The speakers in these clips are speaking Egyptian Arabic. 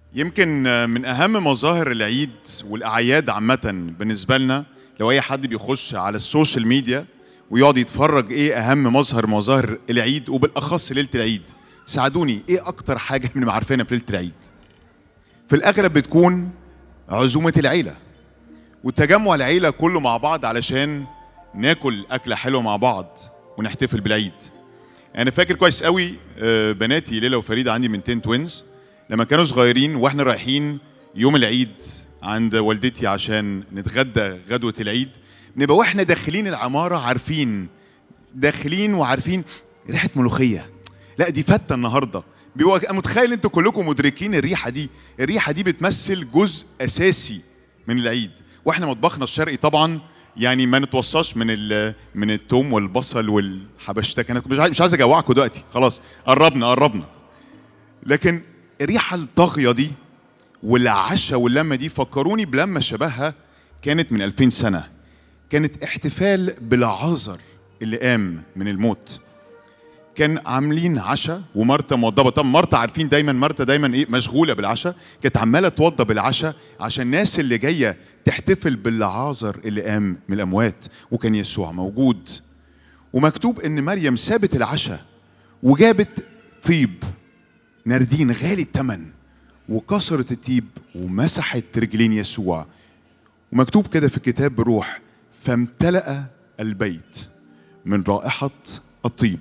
يمكن من اهم مظاهر العيد والاعياد عامه بالنسبه لنا لو اي حد بيخش على السوشيال ميديا ويقعد يتفرج ايه اهم مظهر مظاهر العيد وبالاخص ليله العيد ساعدوني ايه اكتر حاجه بنبقى عارفينها في ليله العيد في الاغلب بتكون عزومه العيله وتجمع العيله كله مع بعض علشان ناكل اكله حلوه مع بعض ونحتفل بالعيد انا فاكر كويس قوي آه، بناتي ليلى وفريده عندي من 10 توينز لما كانوا صغيرين واحنا رايحين يوم العيد عند والدتي عشان نتغدى غدوه العيد نبقى واحنا داخلين العماره عارفين داخلين وعارفين ريحه ملوخيه لا دي فته النهارده بيبقى متخيل انتوا كلكم مدركين الريحه دي الريحه دي بتمثل جزء اساسي من العيد واحنا مطبخنا الشرقي طبعا يعني ما نتوصاش من ال- من التوم والبصل والحبشتك انا مش عايز مش عايز اجوعكم دلوقتي خلاص قربنا قربنا لكن الريحه الطاغيه دي والعشاء واللمه دي فكروني بلمه شبهها كانت من 2000 سنه كانت احتفال بالعازر اللي قام من الموت كان عاملين عشاء ومارتا موضبه طب مارتا عارفين دايما مارتا دايما ايه مشغوله بالعشاء كانت عماله توضب العشاء عشان الناس اللي جايه تحتفل بالعازر اللي قام من الاموات وكان يسوع موجود ومكتوب ان مريم سابت العشاء وجابت طيب ناردين غالي الثمن وكسرت الطيب ومسحت رجلين يسوع ومكتوب كده في الكتاب بروح فامتلأ البيت من رائحة الطيب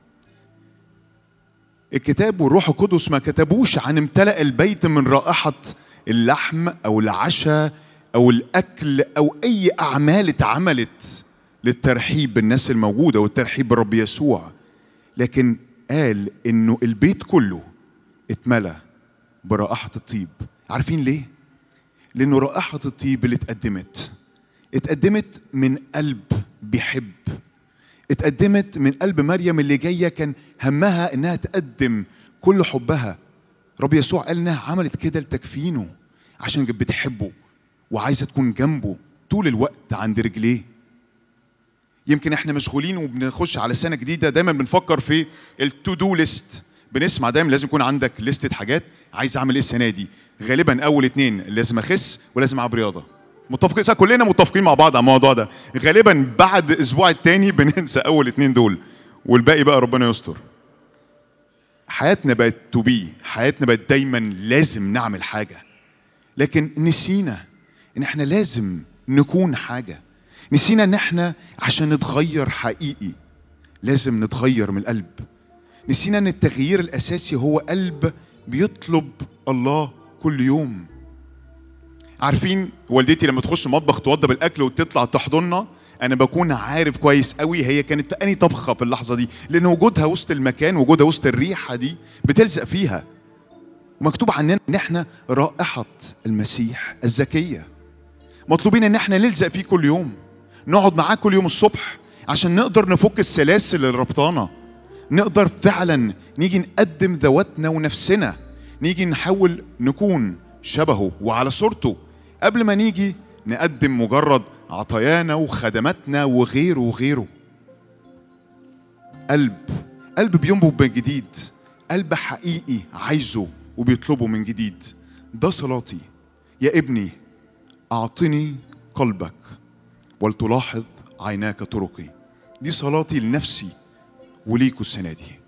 الكتاب والروح القدس ما كتبوش عن امتلأ البيت من رائحة اللحم أو العشاء أو الأكل أو أي أعمال اتعملت للترحيب بالناس الموجودة والترحيب بالرب يسوع لكن قال إنه البيت كله اتملى برائحة الطيب عارفين ليه؟ لأنه رائحة الطيب اللي اتقدمت اتقدمت من قلب بيحب اتقدمت من قلب مريم اللي جايه كان همها انها تقدم كل حبها رب يسوع قال انها عملت كده لتكفينه عشان كانت بتحبه وعايزه تكون جنبه طول الوقت عند رجليه يمكن احنا مشغولين وبنخش على سنه جديده دايما بنفكر في التو دو ليست بنسمع دايما لازم يكون عندك لستة حاجات عايز اعمل ايه السنه دي غالبا اول اتنين لازم اخس ولازم العب رياضه متفقين صح كلنا متفقين مع بعض على الموضوع ده غالبا بعد اسبوع التاني بننسى اول اتنين دول والباقي بقى ربنا يستر حياتنا بقت تو بي حياتنا بقت دايما لازم نعمل حاجه لكن نسينا ان احنا لازم نكون حاجه نسينا ان احنا عشان نتغير حقيقي لازم نتغير من القلب نسينا ان التغيير الاساسي هو قلب بيطلب الله كل يوم عارفين والدتي لما تخش مطبخ توضب الاكل وتطلع تحضننا انا بكون عارف كويس قوي هي كانت في انهي طبخه في اللحظه دي لان وجودها وسط المكان وجودها وسط الريحه دي بتلزق فيها ومكتوب عننا ان احنا رائحه المسيح الزكيه مطلوبين ان احنا نلزق فيه كل يوم نقعد معاه كل يوم الصبح عشان نقدر نفك السلاسل اللي ربطانا نقدر فعلا نيجي نقدم ذواتنا ونفسنا نيجي نحاول نكون شبهه وعلى صورته قبل ما نيجي نقدم مجرد عطايانا وخدماتنا وغيره وغيره قلب قلب بينبض من جديد قلب حقيقي عايزه وبيطلبه من جديد ده صلاتي يا ابني اعطني قلبك ولتلاحظ عيناك طرقي دي صلاتي لنفسي وليكوا السنه دي